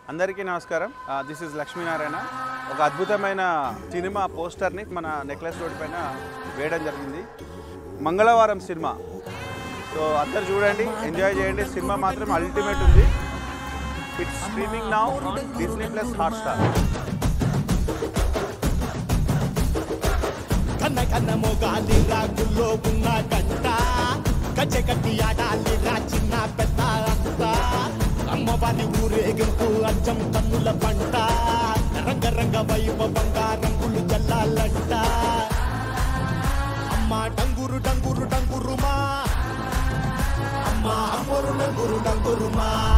అందరికీ నమస్కారం this is Lakshminarayana ఒక అద్భుతమైన సినిమా పోస్టర్ని మన నెక్లెస్ రోడ్ పైన వేయడం జరిగింది మంగళవారం సినిమా సో అందరు చూడండి ఎంజాయ్ చేయండి సినిమా మాత్రం అల్టిమేట్ ఉంది it's streaming now on Disney plus Hotstar కన్న కన్న మొగాలి రాగుల్లో ఉన్న గంట గజ్జె కట్టి ఆడాలి రా చిన్న పెద్ద అంత అమ్మవారి ఊరేగింపు అచ్చం కన్నుల పంట రంగ రంగ వైభవంగా రంగులు జల్లాలంట అమ్మ డంగురు డంగురు డంగురుమా అమ్మ అమ్మోరు డంగురు డంగురుమా